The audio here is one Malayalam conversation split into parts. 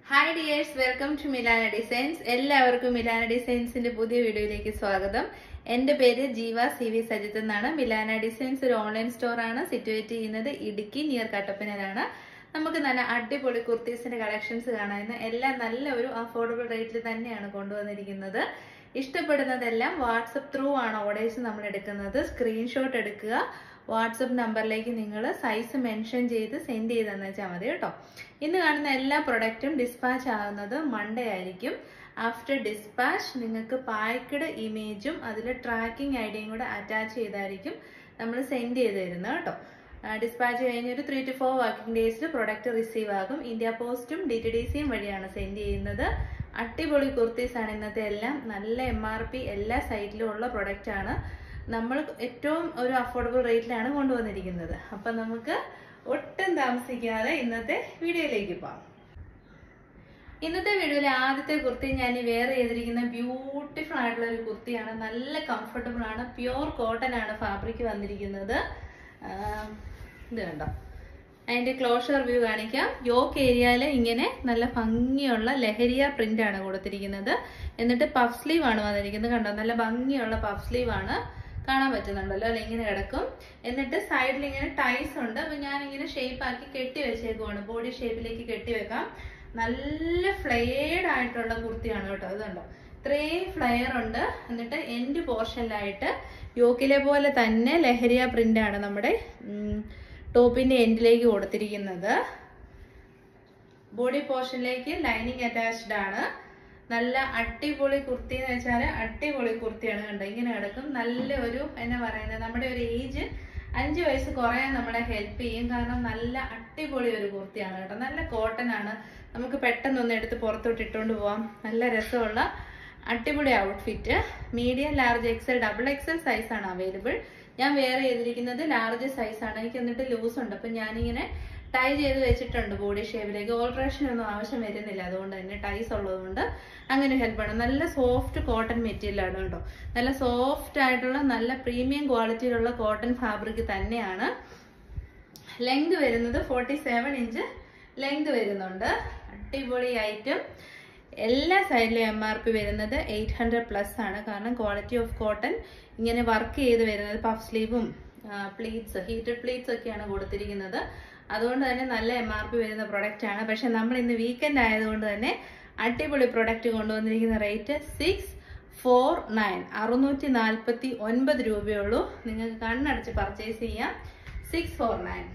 Hi dears welcome to Milana designs എല്ലാവർക്കും മിലാന ഡിസൈൻസിന്റെ പുതിയ വീഡിയോയിലേക്ക് സ്വാഗതം എന്റെ പേര് ജീവ സി വി സജിത്ത് എന്നാണ് മിലാന ഡിസൈൻസ് ഒരു ഓൺലൈൻ സ്റ്റോർ ആണ് സിറ്റുവേറ്റ് ചെയ്യുന്നത് ഇടുക്കി നിയർ കട്ടപ്പനയിലാണ് നമുക്ക് നല്ല അടിപൊളി കുർത്തീസിന്റെ കളക്ഷൻസ് കാണാവുന്ന എല്ലാം നല്ല ഒരു അഫോർഡബിൾ റേറ്റിൽ തന്നെയാണ് കൊണ്ടുവന്നിരിക്കുന്നത് ഇഷ്ടപ്പെടുന്നതെല്ലാം വാട്സപ്പ് ത്രൂ ആണ് ഓർഡേഴ്സ് നമ്മൾ എടുക്കുന്നത് സ്ക്രീൻഷോട്ട് എടുക്കുക വാട്സപ്പ് നമ്പറിലേക്ക് നിങ്ങൾ സൈസ് മെൻഷൻ ചെയ്ത് സെൻഡ് ചെയ്ത് തന്നാൽ മതി കേട്ടോ ഇന്ന് കാണുന്ന എല്ലാ പ്രൊഡക്റ്റും ഡിസ്പാച്ച് ആകുന്നത് മൺഡേ ആയിരിക്കും ആഫ്റ്റർ ഡിസ്പാച്ച് നിങ്ങൾക്ക് പായ്ക്കഡ് ഇമേജും അതിൽ ട്രാക്കിംഗ് ഐഡിയയും കൂടെ അറ്റാച്ച് ചെയ്തായിരിക്കും നമ്മൾ സെൻഡ് ചെയ്ത് തരുന്നത് കേട്ടോ ഡിസ്പാച്ച് കഴിഞ്ഞ് ഒരു ത്രീ ടു ഫോർ വർക്കിംഗ് ഡേയ്സിൽ പ്രൊഡക്റ്റ് റിസീവ് ആകും ഇന്ത്യ പോസ്റ്റും ഡി ടി ഡി സിയും വഴിയാണ് സെൻഡ് ചെയ്യുന്നത് അടിപൊളി കുർത്തീസ് ആണ് ഇന്നത്തെ എല്ലാം നല്ല എം ആർ പി എല്ലാ സൈറ്റിലും ഉള്ള പ്രൊഡക്റ്റ് ആണ് നമ്മൾ ഏറ്റവും ഒരു അഫോർഡബിൾ റേറ്റിലാണ് കൊണ്ടുവന്നിരിക്കുന്നത് അപ്പം നമുക്ക് ഒട്ടും താമസിക്കാതെ ഇന്നത്തെ വീഡിയോയിലേക്ക് പോകാം ഇന്നത്തെ വീഡിയോയിലെ ആദ്യത്തെ കുർത്തി ഞാൻ വേറെ ചെയ്തിരിക്കുന്ന ബ്യൂട്ടിഫുൾ ആയിട്ടുള്ള ഒരു കുർത്തിയാണ് നല്ല കംഫർട്ടബിൾ ആണ് പ്യുവർ കോട്ടൺ ആണ് ഫാബ്രിക് വന്നിരിക്കുന്നത് ആം, ഇത് കണ്ടോ അതിന്റെ ക്ലോഷർ വ്യൂ കാണിക്കാം യോക്ക് ഏരിയയിൽ ഇങ്ങനെ നല്ല ഭംഗിയുള്ള ലഹരിയ പ്രിന്റ് ആണ് കൊടുത്തിരിക്കുന്നത് എന്നിട്ട് പഫ് സ്ലീവ് ആണ് വന്നിരിക്കുന്നത് കണ്ടോ നല്ല ഭംഗിയുള്ള പഫ് സ്ലീവ് ആണ് കാണാൻ പറ്റുന്നുണ്ടല്ലോ അല്ലെ ഇങ്ങനെ കിടക്കും എന്നിട്ട് സൈഡിൽ ഇങ്ങനെ ടൈസ് ഉണ്ട് അപ്പൊ ഞാൻ ഇങ്ങനെ ഷേപ്പ് ആക്കി കെട്ടി വെച്ചേക്കുവാണ് ബോഡി ഷേപ്പിലേക്ക് കെട്ടി വെക്കാം നല്ല ഫ്ലെയർഡ് ആയിട്ടുള്ള കുർത്തിയാണ് കേട്ടോ ഇതുണ്ടോ ഇത്രയും ഫ്ലെയർ ഉണ്ട് എന്നിട്ട് എൻഡ് പോർഷനിലായിട്ട് യോക്കിലെ പോലെ തന്നെ ലഹരിയ പ്രിന്റ് ആണ് നമ്മുടെ ഉം, ടോപ്പിന്റെ എൻഡിലേക്ക് കൊടുത്തിരിക്കുന്നത് ബോഡി പോർഷനിലേക്ക് ലൈനിങ് അറ്റാച്ച്ഡ് ആണ് നല്ല അടിപൊളി കുർത്തി എന്ന് വെച്ചാൽ അടിപൊളി കുർത്തിയാണ് കണ്ടോ ഇങ്ങനെ കിടക്കും നല്ല ഒരു എന്നാ പറയുന്നത് നമ്മുടെ ഒരു ഏജ് അഞ്ച് വയസ്സ് കുറയാൻ നമ്മളെ ഹെൽപ്പ് ചെയ്യും കാരണം നല്ല അടിപൊളി ഒരു കുർത്തിയാണ് കേട്ടോ നല്ല കോട്ടൺ ആണ് നമുക്ക് പെട്ടെന്ന് ഒന്ന് എടുത്ത് പുറത്തോട്ട് ഇട്ടുകൊണ്ട് പോവാം നല്ല രസമുള്ള അടിപൊളി outfit medium large XL double XL size ആണ് അവൈലബിൾ ഞാൻ വേറെ ചെയ്തിരിക്കുന്നത് ലാർജ് സൈസ് ആണ് എനിക്ക് എന്നിട്ട് ലൂസ് ഉണ്ട് അപ്പം ഞാനിങ്ങനെ ടൈ ചെയ്ത് വെച്ചിട്ടുണ്ട് ബോഡി ഷേപ്പിലേക്ക് ഓൾട്രേഷൻ ഒന്നും ആവശ്യം വരുന്നില്ല അതുകൊണ്ട് തന്നെ ടൈസ് ഉള്ളതുകൊണ്ട് അങ്ങനെ ഹെൽപ്പ് ആണ് നല്ല സോഫ്റ്റ് കോട്ടൺ മെറ്റീരിയൽ ആണ് കേട്ടോ നല്ല സോഫ്റ്റ് ആയിട്ടുള്ള നല്ല പ്രീമിയം ക്വാളിറ്റിയിലുള്ള കോട്ടൺ ഫാബ്രിക് തന്നെയാണ് ലെങ്ത് വരുന്നത് ഫോർട്ടി സെവൻ ഇഞ്ച് ലെങ്ത് വരുന്നുണ്ട് അടിപൊളി ഐറ്റം എല്ലാ സൈഡിലും എം ആർ പി വരുന്നത് എയ്റ്റ് ഹൺഡ്രഡ് പ്ലസ് ആണ് കാരണം ക്വാളിറ്റി ഓഫ് കോട്ടൺ ഇങ്ങനെ വർക്ക് ചെയ്ത് വരുന്നത് പഫ് സ്ലീവും പ്ലീറ്റ്സ് ഹീറ്റഡ് പ്ലീറ്റ്സ് ഒക്കെയാണ് കൊടുത്തിരിക്കുന്നത് അതുകൊണ്ട് തന്നെ നല്ല എം ആർ പി വരുന്ന പ്രൊഡക്റ്റ് ആണ് പക്ഷെ നമ്മൾ ഇന്ന് വീക്കെൻഡ് ആയതുകൊണ്ട് തന്നെ അടിപൊളി പ്രൊഡക്റ്റ് കൊണ്ടുവന്നിരിക്കുന്ന റേറ്റ് സിക്സ് ഫോർ നയൻ അറുന്നൂറ്റി നാൽപ്പത്തി ഒൻപത് രൂപയുള്ളൂ നിങ്ങൾക്ക് കണ്ണടച്ച് പർച്ചേസ് ചെയ്യാം സിക്സ് ഫോർ നയൻ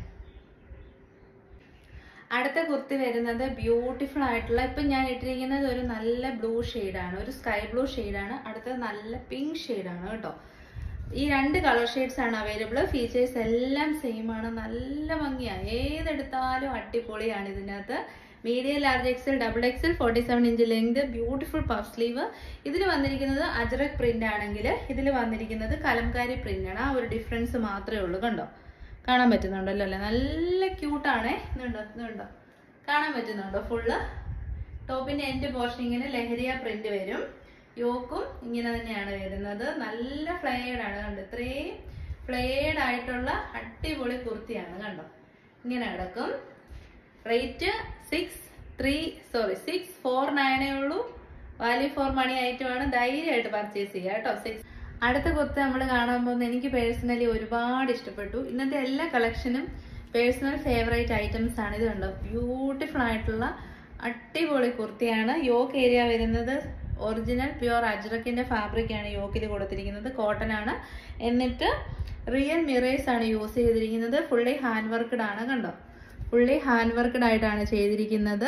അടുത്ത കുർത്തി വരുന്നത് ബ്യൂട്ടിഫുൾ ആയിട്ടുള്ള ഇപ്പം ഞാൻ ഇട്ടിരിക്കുന്നത് ഒരു നല്ല ബ്ലൂ ആണ് ഒരു സ്കൈ ബ്ലൂ ആണ് അടുത്തത് നല്ല പിങ്ക് ആണ് കേട്ടോ ഈ രണ്ട് കളർ ഷെയ്ഡ്സ് ആണ് അവൈലബിൾ ഫീച്ചേഴ്സ് എല്ലാം സെയിം ആണ് നല്ല ഭംഗിയാണ് ഏതെടുത്താലും അടിപൊളിയാണ് ഇതിനകത്ത് medium large XL double XL forty seven inch length beautiful puff sleeve ഇതിൽ വന്നിരിക്കുന്നത് അജറക് പ്രിന്റ് ആണെങ്കിൽ ഇതിൽ വന്നിരിക്കുന്നത് കലംകാരി പ്രിന്റ് ആണ് ആ ഒരു ഡിഫറൻസ് മാത്രമേ ഉള്ളൂ കണ്ടോ കാണാൻ പറ്റുന്നുണ്ടല്ലോ അല്ലേ നല്ല ക്യൂട്ടാണേ ഇതുണ്ടോ ഇതുണ്ടോ കാണാൻ പറ്റുന്നുണ്ടോ ഫുള്ള് ടോപ്പിന്റെ എൻഡ് പോർഷൻ ഇങ്ങനെ ലഹരിയ പ്രിന്റ് വരും യോക്കും ഇങ്ങനെ തന്നെയാണ് വരുന്നത് നല്ല ഫ്ലെയർഡ് ആണ് കണ്ടോ ഇത്രയും ഫ്ലെയർഡ് ആയിട്ടുള്ള അടിപൊളി കുർത്തിയാണ് കണ്ടോ ഇങ്ങനെ കിടക്കും rate six three sorry six four നയനേ ഉള്ളൂ വാല്യൂ ഫോർ മണി ഐറ്റമാണ് ധൈര്യമായിട്ട് പർച്ചേസ് ചെയ്യുക കേട്ടോ സിക്സ് അടുത്ത കുർത്ത നമ്മൾ കാണാൻ പോകുന്നത് എനിക്ക് പേഴ്സണലി ഒരുപാട് ഇഷ്ടപ്പെട്ടു ഇന്നത്തെ എല്ലാ കളക്ഷനും പേഴ്സണൽ ഫേവറേറ്റ് ഐറ്റംസ് ആണ് ഇത് കണ്ടോ ബ്യൂട്ടിഫുൾ ആയിട്ടുള്ള അടിപൊളി കുർത്തിയാണ് യോക്ക് ഏരിയ വരുന്നത് ഒറിജിനൽ പ്യുവർ അജ്രക്കിന്റെ ഫാബ്രിക് ആണ് യോക്കിൽ കൊടുത്തിരിക്കുന്നത് കോട്ടൺ ആണ് എന്നിട്ട് റിയൽ മിറേഴ്സ് ആണ് യൂസ് ചെയ്തിരിക്കുന്നത് ഫുള്ളി ഹാൻഡ് വർക്ക്ഡ് ആണ് കണ്ടോ ഫുള്ളി ഹാൻഡ് വർക്ക്ഡ് ആയിട്ടാണ് ചെയ്തിരിക്കുന്നത്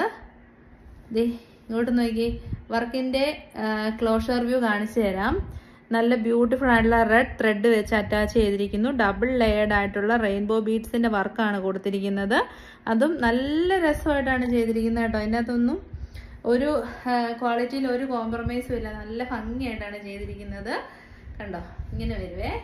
ദേ ഇങ്ങോട്ട് നോക്കി വർക്കിന്റെ ക്ലോഷർ വ്യൂ കാണിച്ചു തരാം നല്ല ബ്യൂട്ടിഫുൾ ആയിട്ടുള്ള റെഡ് ത്രെഡ് വെച്ച് അറ്റാച്ച് ചെയ്തിരിക്കുന്നു ഡബിൾ ലെയർഡ് ആയിട്ടുള്ള റെയിൻബോ ബീഡ്സിന്റെ വർക്കാണ് കൊടുത്തിരിക്കുന്നത് അതും നല്ല രസമായിട്ടാണ് ചെയ്തിരിക്കുന്നത് കേട്ടോ അതിനകത്തൊന്നും ഒരു ക്വാളിറ്റിയിൽ ഒരു കോംപ്രമൈസും ഇല്ല നല്ല ഭംഗിയായിട്ടാണ് ചെയ്തിരിക്കുന്നത് കണ്ടോ ഇങ്ങനെ വരുവേ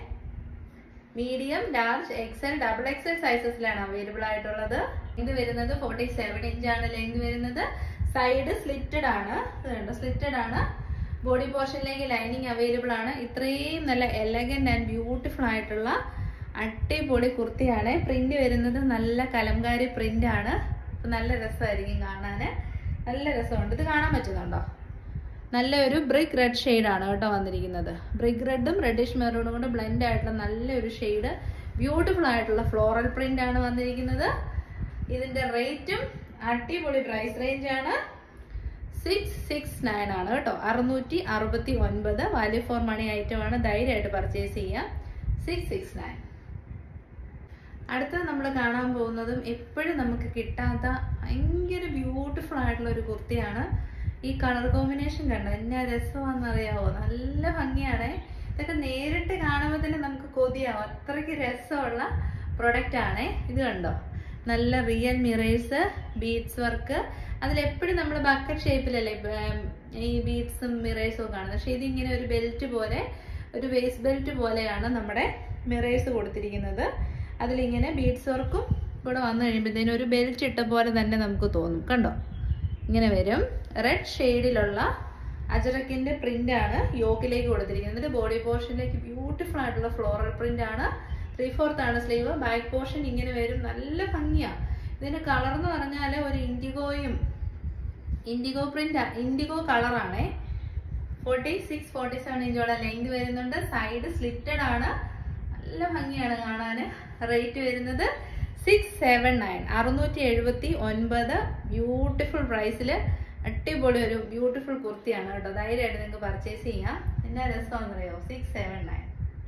medium large XL double XL സൈസസിലാണ് അവൈലബിൾ ആയിട്ടുള്ളത് ഇത് വരുന്നത് ഫോർട്ടി സെവൻ ഇഞ്ചാണ് ലെങ്ത് വരുന്നത് സൈഡ് സ്ലിറ്റഡ് ആണ് ഇത് സ്ലിറ്റഡ് ആണ് ബോഡി പോർഷനിലേക്ക് ലൈനിങ് അവൈലബിൾ ആണ് ഇത്രയും നല്ല എലഗന്റ് ആൻഡ് ബ്യൂട്ടിഫുൾ ആയിട്ടുള്ള അടിപൊളി കുർത്തിയാണ് പ്രിന്റ് വരുന്നത് നല്ല കലംകാരി പ്രിന്റ് ആണ് അപ്പൊ നല്ല രസമായിരിക്കും കാണാന് നല്ല രസമുണ്ട് ഇത് കാണാൻ പറ്റുന്നുണ്ടോ നല്ലൊരു ബ്രിക്ക് റെഡ് ഷെയ്ഡാണ് കേട്ടോ വന്നിരിക്കുന്നത് ബ്രിക്ക് റെഡും റെഡിഷ് മെറൂണും കൊണ്ട് ബ്ലെൻഡ് ആയിട്ടുള്ള നല്ലൊരു ഷെയ്ഡ് ബ്യൂട്ടിഫുൾ ആയിട്ടുള്ള ഫ്ലോറൽ പ്രിന്റ് ആണ് വന്നിരിക്കുന്നത് ഇതിന്റെ റേറ്റും അടിപൊളി പ്രൈസ് റേഞ്ച് ആണ് സിക്സ് സിക്സ് നയൻ ആണ് കേട്ടോ അറുന്നൂറ്റി അറുപത്തി ഒൻപത് വാല്യൂ ഫോർ മണി ഐറ്റം ആണ് ധൈര്യമായിട്ട് പർച്ചേസ് ചെയ്യാം സിക്സ് സിക്സ് നയൻ അടുത്തത് നമ്മൾ കാണാൻ പോകുന്നതും എപ്പോഴും നമുക്ക് കിട്ടാത്ത ഭയങ്കര ബ്യൂട്ടിഫുൾ ആയിട്ടുള്ള ഒരു കുർത്തിയാണ് ഈ കളർ കോമ്പിനേഷൻ കണ്ടോ എന്നാ രസമാണെന്നറിയാവോ നല്ല ഭംഗിയാണ് ഇതൊക്കെ നേരിട്ട് കാണുമ്പോൾ തന്നെ നമുക്ക് കൊതിയാവും അത്രയ്ക്ക് രസമുള്ള പ്രൊഡക്റ്റ് ആണ് ഇത് കണ്ടോ നല്ല റിയൽ മിറേഴ്സ് ബീഡ്സ് വർക്ക് അതിലെപ്പോഴും നമ്മൾ ബക്കറ്റ് ഷേപ്പിലല്ലേ ഈ ബീഡ്സും മിറേഴ്സും ഒക്കെ കാണുന്നത് പക്ഷെ ഇതിങ്ങനെ ഒരു ബെൽറ്റ് പോലെ ഒരു വേസ്റ്റ് ബെൽറ്റ് പോലെയാണ് നമ്മുടെ മിറേഴ്സ് കൊടുത്തിരിക്കുന്നത് അതിലിങ്ങനെ ബീഡ്സ് വർക്കും കൂടെ വന്നു കഴിയുമ്പോഴത്തേനും ഒരു ബെൽറ്റ് ഇട്ട പോലെ തന്നെ നമുക്ക് തോന്നും കണ്ടോ ഇങ്ങനെ വരും റെഡ് ഷെയ്ഡിലുള്ള അജറക്കിന്റെ പ്രിന്റ് ആണ് യോക്കിലേക്ക് കൊടുത്തിരിക്കുന്നത് എന്നിട്ട് ബോഡി പോർഷനിലേക്ക് ബ്യൂട്ടിഫുൾ ആയിട്ടുള്ള ഫ്ലോറൽ പ്രിന്റ് ആണ് ത്രീ ഫോർത്ത് ആണ് സ്ലീവ് ബാക്ക് പോർഷൻ ഇങ്ങനെ വരും നല്ല ഭംഗിയാ ഇതിന്റെ കളർ എന്ന് പറഞ്ഞാൽ ഒരു ഇൻഡിഗോയും ഇൻഡിഗോ പ്രിന്റ് ഇൻഡിഗോ കളറാണേ ഫോർട്ടി സിക്സ് ഫോർട്ടി സെവൻ ഇഞ്ചോളം ലെങ്ത് വരുന്നുണ്ട് സൈഡ് സ്ലിറ്റഡ് ആണ് നല്ല ഭംഗിയാണ് കാണാൻ റേറ്റ് വരുന്നത് സിക്സ് സെവൻ നയൻ അറുന്നൂറ്റി എഴുപത്തി ഒൻപത് ബ്യൂട്ടിഫുൾ പ്രൈസിൽ അടിപൊളി ഒരു ബ്യൂട്ടിഫുൾ കുർത്തിയാണ് കേട്ടോ ധൈര്യമായിട്ട് നിങ്ങൾക്ക് പർച്ചേസ് ചെയ്യാം എന്നാ രസമാണെന്നറിയോ സിക്സ് സെവൻ നയൻ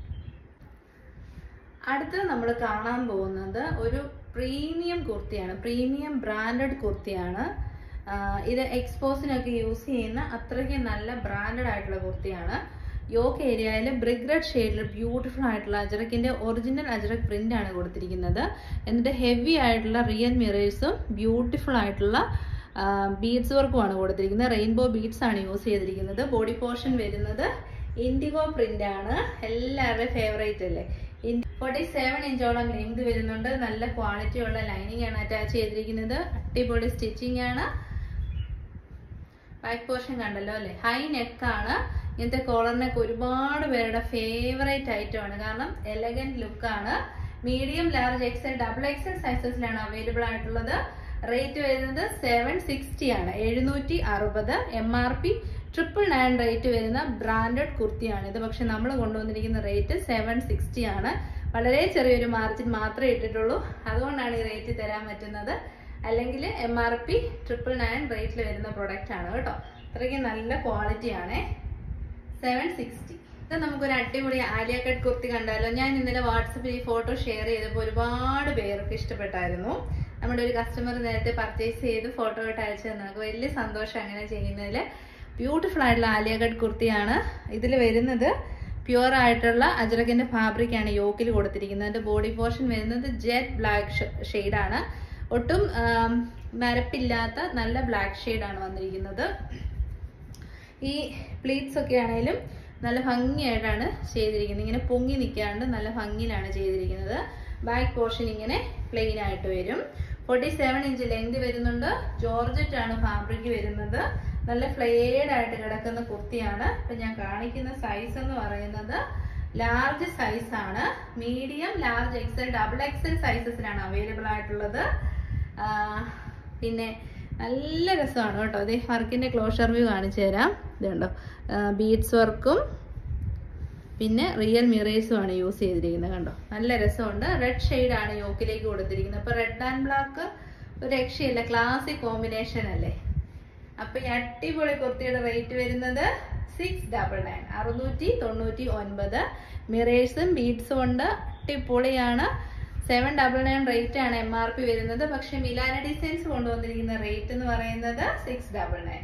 അടുത്തത് നമ്മൾ കാണാൻ പോകുന്നത് ഒരു പ്രീമിയം കുർത്തിയാണ് പ്രീമിയം ബ്രാൻഡഡ് കുർത്തിയാണ് ആഹ് ഇത് എക്സ്പോസിനൊക്കെ യൂസ് ചെയ്യുന്ന അത്രയ്ക്ക് നല്ല ബ്രാൻഡഡ് ആയിട്ടുള്ള കുർത്തിയാണ് യോക്ക് ഏരിയയിൽ ബ്രിഗ് റെഡ് ഷെയ്ഡിൽ ബ്യൂട്ടിഫുൾ ആയിട്ടുള്ള അജറക്കിന്റെ ഒറിജിനൽ അജറക് പ്രിന്റ് ആണ് കൊടുത്തിരിക്കുന്നത് എന്നിട്ട് ഹെവി ആയിട്ടുള്ള റിയൽ മിറേഴ്സും ബ്യൂട്ടിഫുൾ ആയിട്ടുള്ള ബീഡ്സ് വർക്കുമാണ് കൊടുത്തിരിക്കുന്നത് റെയിൻബോ ബീഡ്സ് ആണ് യൂസ് ചെയ്തിരിക്കുന്നത് ബോഡി പോർഷൻ വരുന്നത് ഇൻഡിഗോ പ്രിന്റ് ആണ് എല്ലാവരുടെയും ഫേവറേറ്റ് അല്ലേ ഫോർട്ടി സെവൻ ഇഞ്ചോളം ലെങ്ത് വരുന്നുണ്ട് നല്ല ക്വാളിറ്റി ഉള്ള ലൈനിങ് ആണ് അറ്റാച്ച് ചെയ്തിരിക്കുന്നത് അടിപൊളി സ്റ്റിച്ചിങ് ആണ് ബാക്ക് പോർഷൻ കണ്ടല്ലോ അല്ലേ ഹൈ നെക്കാണ് ഇങ്ങനത്തെ കോളർ നെക്ക് ഒരുപാട് പേരുടെ ഫേവറേറ്റ് ഐറ്റം ആണ് കാരണം എലഗന്റ് ലുക്കാണ് medium large XL double XL സൈസസിലാണ് അവൈലബിൾ ആയിട്ടുള്ളത് റേറ്റ് വരുന്നത് സെവൻ സിക്സ്റ്റി ആണ് എഴുന്നൂറ്റി അറുപത് M R P triple nine rate വരുന്ന ബ്രാൻഡഡ് കുർത്തിയാണ് ഇത് പക്ഷെ നമ്മൾ കൊണ്ടുവന്നിരിക്കുന്ന റേറ്റ് സെവൻ സിക്സ്റ്റി ആണ് വളരെ ചെറിയൊരു മാർജിൻ മാത്രമേ ഇട്ടിട്ടുള്ളൂ അതുകൊണ്ടാണ് ഈ റേറ്റ് തരാൻ പറ്റുന്നത് അല്ലെങ്കിൽ M R P triple nine റേറ്റിൽ വരുന്ന പ്രൊഡക്റ്റ് ആണ് കേട്ടോ അത്രയ്ക്ക് നല്ല ക്വാളിറ്റി ആണേ സെവൻ സിക്സ്റ്റി ഇത് നമുക്കൊരു അടിപൊളി ആലിയ കട്ട് കുർത്തി കണ്ടാലോ ഞാൻ ഇന്നലെ വാട്സപ്പിൽ ഈ ഫോട്ടോ ഷെയർ ചെയ്തപ്പോൾ ഒരുപാട് പേർക്ക് ഇഷ്ടപ്പെട്ടായിരുന്നു നമ്മുടെ ഒരു കസ്റ്റമർ നേരത്തെ പർച്ചേസ് ചെയ്ത് ഫോട്ടോ ഇട്ട് അയച്ചു തന്നെ നമുക്ക് വലിയ സന്തോഷം അങ്ങനെ ചെയ്യുന്നതിൽ ബ്യൂട്ടിഫുൾ ആയിട്ടുള്ള ആലിയ കട്ട് കുർത്തിയാണ് ഇതിൽ വരുന്നത് പ്യുവർ ആയിട്ടുള്ള അജറക്കിന്റെ ഫാബ്രിക് ആണ് യോക്കിൽ കൊടുത്തിരിക്കുന്നത് അതിന്റെ ബോഡി പോർഷൻ വരുന്നത് ജെറ്റ് ബ്ലാക്ക് ആണ് ഒട്ടും ആം, മരപ്പില്ലാത്ത നല്ല ബ്ലാക്ക് ആണ് വന്നിരിക്കുന്നത് ഈ പ്ലീറ്റ്സ് ഒക്കെ ആണെങ്കിലും നല്ല ഭംഗിയായിട്ടാണ് ചെയ്തിരിക്കുന്നത് ഇങ്ങനെ പൊങ്ങി നിൽക്കാണ്ട് നല്ല ഭംഗിയിലാണ് ചെയ്തിരിക്കുന്നത് ബാക്ക് പോർഷൻ ഇങ്ങനെ പ്ലെയിൻ ആയിട്ട് വരും ഫോർട്ടി സെവൻ ഇഞ്ച് ലെങ്ത് വരുന്നുണ്ട് ജോർജറ്റ് ആണ് ഫാബ്രിക് വരുന്നത് നല്ല ഫ്ലെയർഡ് ആയിട്ട് കിടക്കുന്ന കുർത്തിയാണ് ഇപ്പൊ ഞാൻ കാണിക്കുന്ന സൈസ് എന്ന് പറയുന്നത് ലാർജ് സൈസ് ആണ് medium large XL double XL സൈസസിലാണ് അവൈലബിൾ ആയിട്ടുള്ളത് ആ, പിന്നെ നല്ല രസമാണ് കേട്ടോ അതേ വർക്കിന്റെ ക്ലോഷർ വ്യൂ കാണിച്ചു തരാം ഇതുണ്ടോ ബീഡ്സ് വർക്കും പിന്നെ റിയൽ മിറേഴ്സും ആണ് യൂസ് ചെയ്തിരിക്കുന്നത് കണ്ടോ നല്ല രസമുണ്ട് റെഡ് ആണ് യോക്കിലേക്ക് കൊടുത്തിരിക്കുന്നത് അപ്പൊ റെഡ് ആൻഡ് ബ്ലാക്ക് ഒരു രക്ഷയില്ല ക്ലാസിക് കോമ്പിനേഷൻ അല്ലേ അപ്പൊ ഈ അടിപൊളി കുർത്തിയുടെ റേറ്റ് വരുന്നത് സിക്സ് ഡബിൾ നയൻ അറുന്നൂറ്റി തൊണ്ണൂറ്റി ഒൻപത് മിറേഴ്സും ബീഡ്സും ഉണ്ട് അടിപൊളിയാണ് സെവൻ ഡബിൾ നയൻ റേറ്റ് ആണ് എം ആർ പി വരുന്നത് പക്ഷെ മിലാന ഡിസൈൻസ് കൊണ്ടുവന്നിരിക്കുന്ന റേറ്റ് എന്ന് പറയുന്നത് സിക്സ് ഡബിൾ നയൻ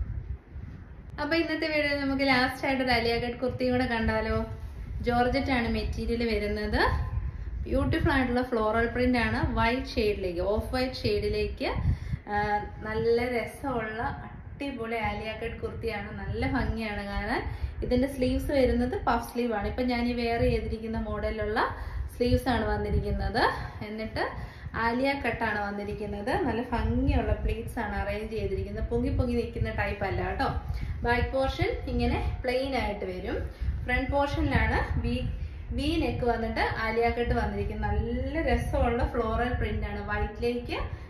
അപ്പൊ ഇന്നത്തെ വീഡിയോ നമുക്ക് ലാസ്റ്റ് ആയിട്ട് ഒരു അലിയ കട്ട് കുർത്തിയും കൂടെ കണ്ടാലോ ജോർജറ്റ് ആണ് മെറ്റീരിയൽ വരുന്നത് ബ്യൂട്ടിഫുൾ ആയിട്ടുള്ള ഫ്ലോറൽ പ്രിന്റ് ആണ് വൈറ്റ് ഷെയ്ഡിലേക്ക് ഓഫ് വൈറ്റ് ഷെയ്ഡിലേക്ക് നല്ല രസമുള്ള അടിപൊളി ആലിയ കട്ട് കുർത്തിയാണ് നല്ല ഭംഗിയാണ് കാണാൻ ഇതിന്റെ സ്ലീവ്സ് വരുന്നത് പഫ് സ്ലീവ് ആണ് ഇപ്പൊ ഞാൻ ഈ വെയർ ചെയ്തിരിക്കുന്ന മോഡലിലുള്ള സ്ലീവ്സ് ആണ് വന്നിരിക്കുന്നത് എന്നിട്ട് ആലിയ കട്ടാണ് വന്നിരിക്കുന്നത് നല്ല ഭംഗിയുള്ള പ്ലീറ്റ്സ് ആണ് അറേഞ്ച് ചെയ്തിരിക്കുന്നത് പൊങ്ങി പൊങ്ങി നിൽക്കുന്ന ടൈപ്പ് അല്ല കേട്ടോ ബാക്ക് പോർഷൻ ഇങ്ങനെ പ്ലെയിൻ ആയിട്ട് വരും ഫ്രണ്ട് പോർഷനിലാണ് വി വി നെക്ക് വന്നിട്ട് ആലിയ കട്ട് വന്നിരിക്കുന്നത് നല്ല രസമുള്ള ഫ്ലോറൽ പ്രിന്റ് ആണ് വൈറ്റിലേക്ക്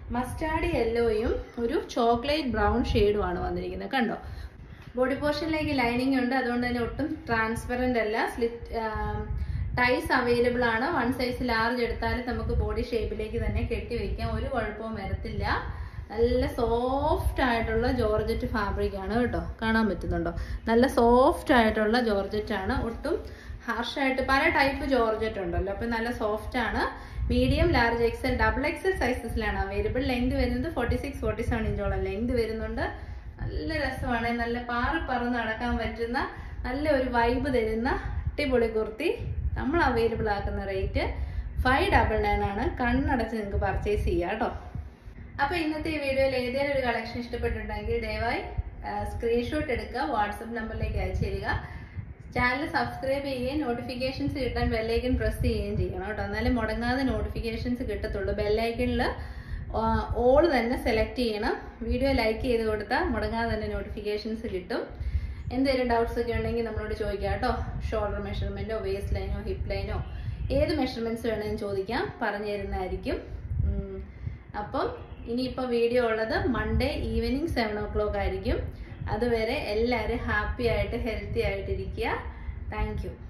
മസ്റ്റാർഡ് യെല്ലോയും ഒരു ചോക്ലേറ്റ് ബ്രൗൺ ഷെയ്ഡുമാണ് വന്നിരിക്കുന്നത് കണ്ടോ ബോഡി പോർഷനിലേക്ക് ലൈനിങ് ഉണ്ട് അതുകൊണ്ട് തന്നെ ഒട്ടും ട്രാൻസ്പെറൻ്റ് അല്ല സ്ലിറ്റ് ടൈസ് അവൈലബിൾ ആണ് വൺ സൈസ് ലാർജ് എടുത്താലും നമുക്ക് ബോഡി ഷേപ്പിലേക്ക് തന്നെ കെട്ടി വെക്കാം ഒരു കുഴപ്പവും വരത്തില്ല നല്ല സോഫ്റ്റ് ആയിട്ടുള്ള ജോർജറ്റ് ഫാബ്രിക് ആണ് കേട്ടോ കാണാൻ പറ്റുന്നുണ്ടോ നല്ല സോഫ്റ്റ് ആയിട്ടുള്ള ജോർജറ്റ് ആണ് ഒട്ടും ഹാർഷായിട്ട് പല ടൈപ്പ് ജോർജറ്റ് ഉണ്ടല്ലോ അപ്പം നല്ല സോഫ്റ്റ് ആണ് medium large XL double XL സൈസസിലാണ് അവൈലബിൾ ലെങ്ത് വരുന്നത് ഫോർട്ടി സിക്സ് ഫോർട്ടി സെവൻ ഇഞ്ചോളം ലെങ്ത് വരുന്നുണ്ട് നല്ല രസമാണ് നല്ല പാറി പറന്ന് നടക്കാൻ പറ്റുന്ന നല്ല ഒരു വൈബ് തരുന്ന അടിപൊളി കുർത്തി നമ്മൾ അവൈലബിൾ ആക്കുന്ന റേറ്റ് ഫൈവ് ഡബിൾ നയൻ ആണ് കണ്ണടച്ച് നിങ്ങൾക്ക് പർച്ചേസ് ചെയ്യാം കേട്ടോ അപ്പോൾ ഇന്നത്തെ ഈ വീഡിയോയിൽ ഏതെങ്കിലും ഒരു കളക്ഷൻ ഇഷ്ടപ്പെട്ടിട്ടുണ്ടെങ്കിൽ ദയവായി സ്ക്രീൻഷോട്ട് എടുക്കുക വാട്സപ്പ് നമ്പറിലേക്ക് അയച്ചു തരിക ചാനൽ സബ്സ്ക്രൈബ് ചെയ്യുകയും നോട്ടിഫിക്കേഷൻസ് കിട്ടാൻ ബെല്ലൈക്കൺ പ്രസ് ചെയ്യുകയും ചെയ്യണം കേട്ടോ എന്നാലും മുടങ്ങാതെ നോട്ടിഫിക്കേഷൻസ് കിട്ടത്തുള്ളൂ ബെല്ലൈക്കണിൽ ഓൾ തന്നെ സെലക്ട് ചെയ്യണം വീഡിയോ ലൈക്ക് ചെയ്ത് കൊടുത്താൽ മുടങ്ങാതെ തന്നെ നോട്ടിഫിക്കേഷൻസ് കിട്ടും എന്തെങ്കിലും ഡൗട്ട്സ് ഒക്കെ ഉണ്ടെങ്കിൽ നമ്മളോട് ചോദിക്കാം കേട്ടോ ഷോൾഡർ മെഷർമെൻറ്റോ വേസ്റ്റ് ലൈനോ ഹിപ്പ് ലൈനോ ഏത് മെഷർമെൻറ്റ്സ് വേണമെങ്കിലും ചോദിക്കാം പറഞ്ഞു തരുന്നതായിരിക്കും ഉം. അപ്പം ഇനിയിപ്പോൾ വീഡിയോ ഉള്ളത് Monday evening seven o'clock ആയിരിക്കും അതുവരെ എല്ലാവരും ഹാപ്പി ആയിട്ട് ഹെൽത്തി ആയിട്ടിരിക്കുക താങ്ക് യു